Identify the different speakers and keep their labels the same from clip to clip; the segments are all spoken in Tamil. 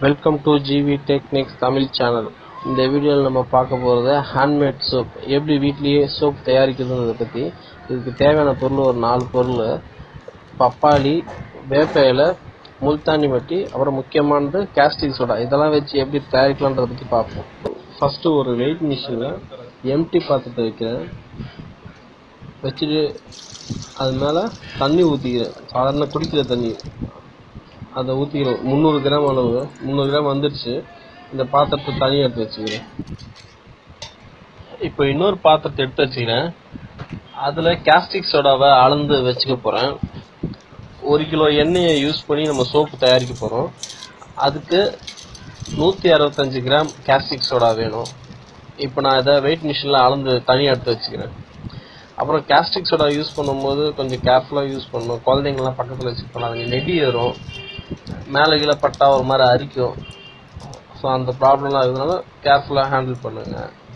Speaker 1: welcome to GV Technics Tamil channel இந்த வீடியோவில் நம்ம பார்க்க போகிறது ஹேண்ட்மேட் சோப் எப்படி வீட்லேயே சோப் தயாரிக்கிறதுன்றதை பற்றி இதுக்கு தேவையான பொருள் ஒரு நாலு பொருள் பப்பாளி வேப்ப இலை முல்தானி மட்டி அப்புறம் முக்கியமானது கேஸ்டிக் சோடா இதெல்லாம் வச்சு எப்படி தயாரிக்கலான்றதை பற்றி பார்ப்போம் ஃபஸ்ட்டு ஒரு வெயிட் மிஷினில் எம்டி பாத்திரத்தை வைக்கிறேன் வச்சுட்டு அது மேலே தண்ணி ஊற்றிக்கிறேன் சாதாரண குடிக்கிற தண்ணி அதை ஊற்றிக்கிறோம் முந்நூறு கிராம் அளவு முந்நூறு கிராம் வந்துடுச்சு இந்த பாத்திரத்தை தனியாக எடுத்து வச்சுக்கிறேன் இப்போ இன்னொரு பாத்திரத்தை எடுத்து வச்சுக்கிறேன் அதில் கேஸ்டிக் சோடாவை அளந்து வச்சுக்க போகிறேன் ஒரு கிலோ எண்ணெயை யூஸ் பண்ணி நம்ம சோப்பு தயாரிக்க போகிறோம் அதுக்கு நூற்றி அறுபத்தஞ்சு கிராம் கேஸ்டிக் சோடா வேணும் இப்போ நான் இதை வெயிட் மிஷினில் அளந்து தனியாக எடுத்து வச்சுக்கிறேன் அப்புறம் கேஸ்டிக் சோடா யூஸ் பண்ணும்போது கொஞ்சம் கேர்ஃபுல்லாக யூஸ் பண்ணணும் குழந்தைங்களாம் பக்கத்தில் வச்சுக்க பண்ணாங்க நெடி ஏறும் மேலே கீழே பட்டா ஒரு மாதிரி அரிக்கும் ஸோ அந்த ப்ராப்ளம்லாம் இருக்கிறதுனால கேர்ஃபுல்லாக ஹேண்டில் பண்ணுங்க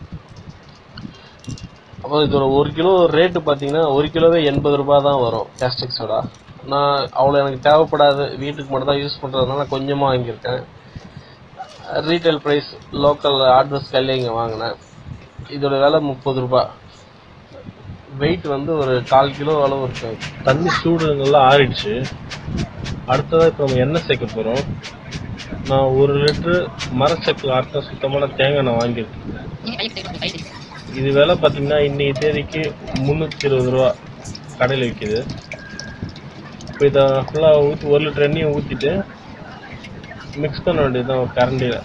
Speaker 1: அப்போ இதோட ஒரு கிலோ ரேட்டு பார்த்தீங்கன்னா ஒரு கிலோவே எண்பது ரூபாய் தான் வரும் கேஸ்டிக் சோடா நான் அவ்வளோ எனக்கு தேவைப்படாது வீட்டுக்கு மட்டும் தான் யூஸ் பண்ணுறதுனால கொஞ்சமாக வாங்கியிருக்கேன் ரீட்டைல் ப்ரைஸ் லோக்கல் ஆட்ரஸ் கையில் இங்கே வாங்கினேன் இதோட விலை முப்பது ரூபாய் வெயிட் வந்து ஒரு கால் கிலோ அளவு இருக்கு தண்ணி சூடு நல்லா ஆறிடுச்சு அடுத்ததாக இப்போ நம்ம எண்ணெய் சேர்க்க போகிறோம் நான் ஒரு லிட்டரு மரச்சக்கு ஆட்ட சுத்தமான தேங்காய் எண்ணெய் வாங்கியிருக்கேன் இது விலை பார்த்தீங்கன்னா இன்னைக்கு தேதிக்கு முந்நூற்றி இருபது ரூபா கடையில் விற்கிது இப்போ இதை ஃபுல்லாக ஊற்றி ஒரு லிட்டர் எண்ணெயை ஊற்றிட்டு மிக்ஸ் பண்ண வேண்டியது தான் கரண்டியில்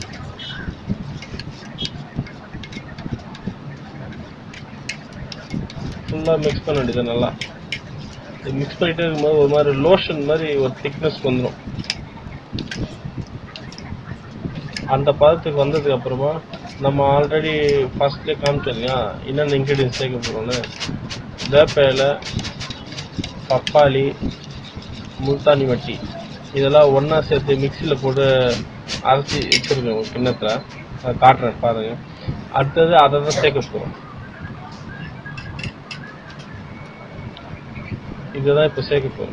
Speaker 1: ஃபுல்லாக மிக்ஸ் பண்ண வேண்டியது நல்லா மிக்ஸ் பண்ணிட்டே இருக்கும்போது ஒரு மாதிரி லோஷன் மாதிரி ஒரு திக்னஸ் வந்துடும் அந்த பதத்துக்கு வந்ததுக்கு அப்புறமா நம்ம ஆல்ரெடி ஃபர்ஸ்ட்லேயே காமிச்சோம் இல்லையா என்னென்ன இன்க்ரீடியன்ஸ் சேர்க்க போகிறோம்னு வேப்ப இலை பப்பாளி முல்தானி மட்டி இதெல்லாம் ஒன்றா சேர்த்து மிக்சியில் போட்டு அரைச்சி வச்சுருக்கேன் ஒரு கிண்ணத்தில் அதை காட்டுறேன் பாருங்க அடுத்தது அதை தான் சேர்க்க போகிறோம் இதுதான் இப்போ சேர்க்க போகிறோம்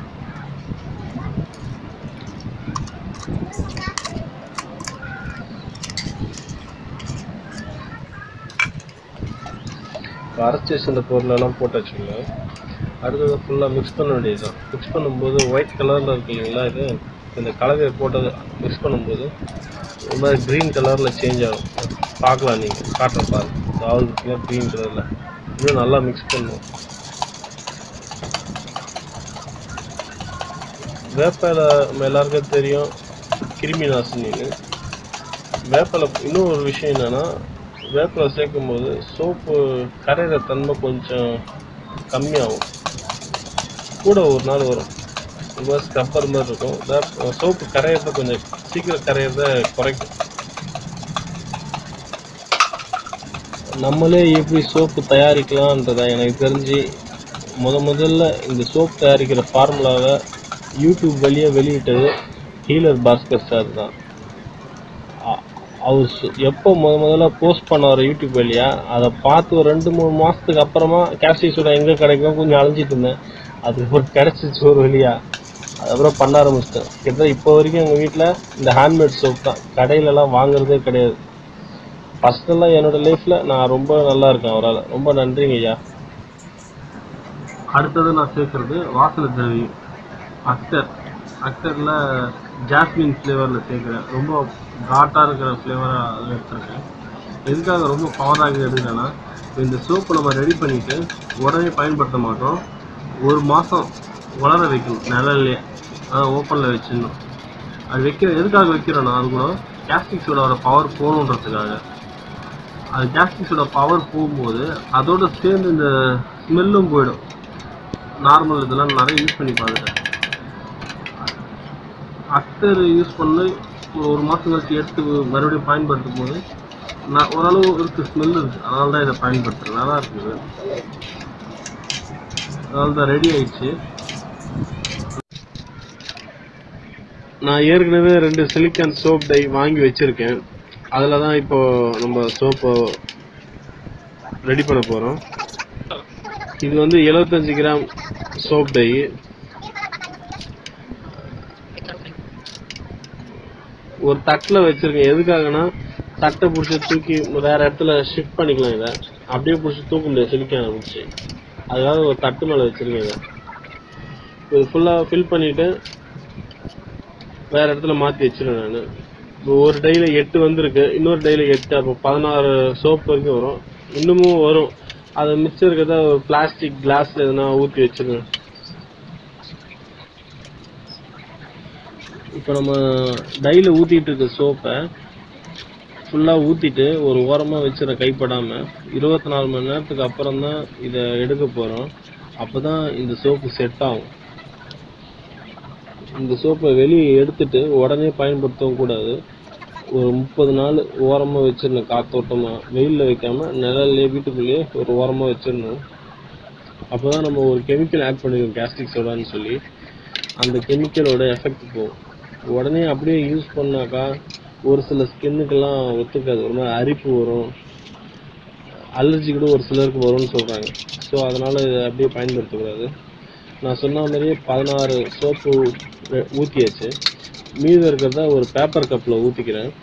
Speaker 1: அரைச்சி வச்சிருந்த பொருளெல்லாம் போட்டு வச்சுக்கோங்க அடுத்தது ஃபுல்லாக மிக்ஸ் பண்ண வேண்டியதுதான் மிக்ஸ் பண்ணும்போது ஒயிட் கலரில் இருக்கு இல்லைங்களா இது இந்த கலவையை போட்டது மிக்ஸ் பண்ணும்போது ஒரு மாதிரி க்ரீன் கலரில் சேஞ்ச் ஆகும் பார்க்கலாம் நீங்கள் காட்டுற பாருங்க அதாவது க்ரீன் கலரில் இன்னும் நல்லா மிக்ஸ் பண்ணுவோம் வேப்பிலை நம்ம எல்லாருக்கும் தெரியும் கிருமி நாசினின்னு வேப்பிலை இன்னும் ஒரு விஷயம் என்னன்னா வேப்பிலை சேர்க்கும் போது சோப்பு கரையிற தன்மை கொஞ்சம் கம்மியாகும் கூட ஒரு நாள் வரும் ரொம்ப ஸ்க்ரப்பர் மாதிரி இருக்கும் வேப்ப- சோப்பு கரையிறத கொஞ்சம் சீக்கிரம் கரையிறத குறைக்கும் நம்மளே எப்படி சோப்பு தயாரிக்கலான்றத எனக்கு தெரிஞ்சு முத முதல்ல இந்த சோப் தயாரிக்கிற ஃபார்முலாவை யூடியூப் வழியா வெளியிட்டது ஹீலர் பாஸ்கர் சார் தான் அ- அவர் சு- எப்போ முத முதல்ல போஸ்ட் பண்ணார் யூடியூப் வழியா அதை பார்த்து ஒரு ரெண்டு மூணு மாசத்துக்கு அப்புறமா கேஸ்டிக் சோடா எங்க கிடைக்கும் கொஞ்சம் அலைஞ்சிட்டு இருந்தேன் அதுக்கப்புறம் கிடைச்சிச்சு ஒரு வழியா அதுக்கப்புறம் பண்ண ஆரம்பிச்சிட்டேன் கிட்டத்தட்ட இப்போ வரைக்கும் எங்கள் வீட்டில் இந்த ஹேண்ட்மேட் சோப் தான் கடையிலலாம் வாங்குறதே கிடையாது பர்சனலாக என்னோட லைஃப்பில் நான் ரொம்ப நல்லா இருக்கேன் அவரால் ரொம்ப நன்றிங்க ஐயா அடுத்தது நான் சேர்க்கறது வாசனை திரவியம் அக்டர் அக்டரில் ஜாஸ்மின் ஃப்ளேவரில் சேர்க்குறேன் ரொம்ப காட்டாக இருக்கிற ஃப்ளேவராக அதில் எடுத்துருக்கேன் எதுக்காக ரொம்ப பவராக எடுக்கிறேன்னா இப்போ இந்த சோப்பு நம்ம ரெடி பண்ணிவிட்டு உடனே பயன்படுத்த மாட்டோம் ஒரு மாதம் வளர வைக்கணும் நிழல்லே அதை ஓப்பனில் வச்சிடணும் அது வைக்கிற எதுக்காக வைக்கிறோன்னா அது கூட கேஸ்டிக் சோடாவோட பவர் போகணுன்றதுக்காக அது கேஸ்டிக் சோடா பவர் போகும்போது அதோட சேர்ந்து இந்த ஸ்மெல்லும் போயிடும் நார்மல் இதெல்லாம் நிறைய யூஸ் பண்ணி பார்த்துட்டேன் அக்டர் யூஸ் பண்ணி ஒரு ஒரு மாதம் கழிச்சு எடுத்து மறுபடியும் பயன்படுத்தும் போது நான் ஓரளவு இருக்கு ஸ்மெல் இருக்கு அதனால தான் இதை பயன்படுத்துறேன் நல்லா இருக்குது அதனால தான் ரெடி ஆயிடுச்சு நான் ஏற்கனவே ரெண்டு சிலிக்கான் சோப் டை வாங்கி வச்சிருக்கேன் அதில் தான் இப்போ நம்ம சோப்பை ரெடி பண்ண போகிறோம் இது வந்து 75 கிராம் சோப் டை ஒரு தட்டில் வச்சிருக்கேன் எதுக்காகனா தட்டை பிடிச்சி தூக்கி வேற இடத்துல ஷிஃப்ட் பண்ணிக்கலாம் இதை அப்படியே பிடிச்சி தூக்க முடியாது சிலிக்கான பிடிச்சி அதுக்காக ஒரு தட்டு மேலே வச்சிருக்கேன் இதை இது ஃபுல்லாக ஃபில் பண்ணிட்டு வேற இடத்துல மாற்றி வச்சிருவேன் நான் இப்போ ஒரு டைல எட்டு வந்திருக்கு இன்னொரு டைல எட்டு அப்போ பதினாறு சோப் வரைக்கும் வரும் இன்னமும் வரும் அது மிச்சம் இருக்கிறத ஒரு பிளாஸ்டிக் கிளாஸ்ல எதுனா ஊற்றி வச்சிருவேன் இப்போ நம்ம டைல ஊத்திட்டு இருக்க சோப்பை ஃபுல்லா ஊத்திட்டு ஒரு ஓரமா வச்சிட கைப்படாம இருபத்தி நாலு மணி நேரத்துக்கு அப்புறம் தான் இதை எடுக்க போறோம் அப்பதான் இந்த சோப்பு செட் ஆகும் இந்த சோப்பை வெளியே எடுத்துட்டு உடனே பயன்படுத்தவும் கூடாது ஒரு முப்பது நாள் ஓரமா வச்சிடணும் காத்தோட்டமா வெயில்ல வைக்காம நிழல்லே வீட்டுக்குள்ளேயே ஒரு ஓரமா வச்சிடணும் அப்பதான் நம்ம ஒரு கெமிக்கல் ஆட் பண்ணிருக்கோம் கேஸ்டிக் சோடான்னு சொல்லி அந்த கெமிக்கலோட எஃபெக்ட் போகும் உடனே அப்படியே யூஸ் பண்ணாக்கா ஒரு சில ஸ்கின்னுக்கெல்லாம் ஒத்துக்காது ஒரு மாதிரி அரிப்பு வரும் அலர்ஜி கூட ஒரு சிலருக்கு வரும்னு சொல்றாங்க ஸோ அதனால இதை அப்படியே பயன்படுத்தக்கூடாது நான் சொன்ன மாதிரியே பதினாறு சோப்பு ஊற்றியாச்சு மீதம் இருக்கிறத ஒரு பேப்பர் கப்பில் ஊற்றிக்கிறேன்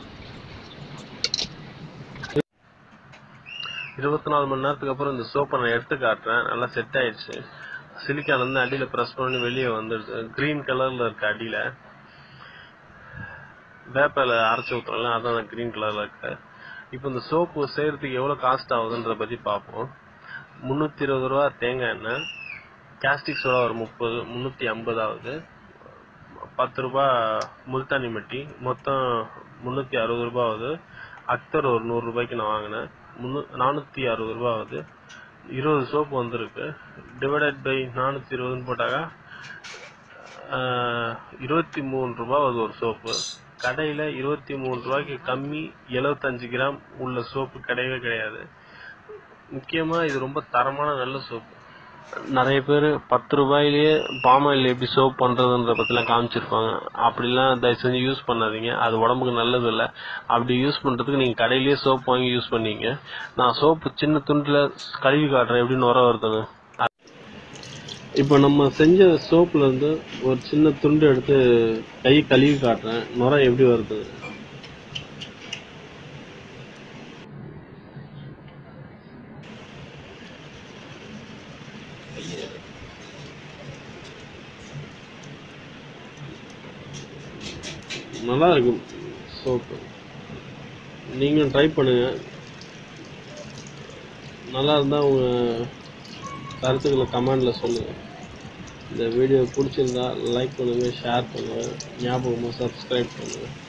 Speaker 1: இருபத்தி நாலு மணி நேரத்துக்கு அப்புறம் இந்த சோப்பை நான் எடுத்து காட்டுறேன் நல்லா செட் ஆயிடுச்சு சிலிக்கான் வந்து அடியில் ப்ரெஸ் பண்ணி வெளியே வந்துடுது க்ரீன் கலரில் இருக்கு அடியில் வேப்பில அரைச்சி ஊற்றுறோம்ல அதான் க்ரீன் கலரில் இருக்கு இப்போ இந்த சோப்பு செய்யறதுக்கு எவ்வளோ காஸ்ட் ஆகுதுன்றத பற்றி பார்ப்போம் முந்நூற்றி இருபது ரூபா தேங்காய் எண்ணெய் கேஸ்டிக் சோடா ஒரு முப்பது முந்நூற்றி ஐம்பது ஆகுது பத்து ரூபா முல்தானி மட்டி மொத்தம் முந்நூற்றி அறுபது ரூபா ஆகுது அக்தர் ஒரு நூறு ரூபாய்க்கு நான் வாங்கினேன் முன்னூ நானூற்றி அறுபது ரூபா ஆகுது இருபது சோப்பு வந்திருக்கு டிவைடட் பை நானூற்றி இருபதுன்னு போட்டாக்கா இருபத்தி மூணு ரூபா வருது ஒரு சோப்பு கடையில் இருபத்தி மூணு ரூபாய்க்கு கம்மி எழுபத்தஞ்சு கிராம் உள்ள சோப்பு கிடையவே கிடையாது முக்கியமாக இது ரொம்ப தரமான நல்ல சோப்பு நிறைய பேர் பத்து ரூபாயிலேயே பாமாயில் எப்படி சோப் பண்ணுறதுன்ற பற்றிலாம் காமிச்சிருப்பாங்க அப்படிலாம் தயவு செஞ்சு யூஸ் பண்ணாதீங்க அது உடம்புக்கு நல்லது இல்லை அப்படி யூஸ் பண்ணுறதுக்கு நீங்கள் கடையிலேயே சோப் வாங்கி யூஸ் பண்ணீங்க நான் சோப்பு சின்ன துண்டில் கழுவி காட்டுறேன் எப்படின்னு உரம் வருதுன்னு இப்போ நம்ம செஞ்ச சோப்புல இருந்து ஒரு சின்ன துண்டு எடுத்து கை கழுவி காட்டுறேன் நுரை எப்படி வருது நல்லா இருக்கும் சோப்பு நீங்களும் ட்ரை பண்ணுங்க நல்லா இருந்தால் உங்கள் கருத்துக்களை கமெண்டில் சொல்லுங்கள் இந்த வீடியோ பிடிச்சிருந்தா லைக் பண்ணுங்கள் ஷேர் பண்ணுங்கள் ஞாபகமாக சப்ஸ்கிரைப் பண்ணுங்கள்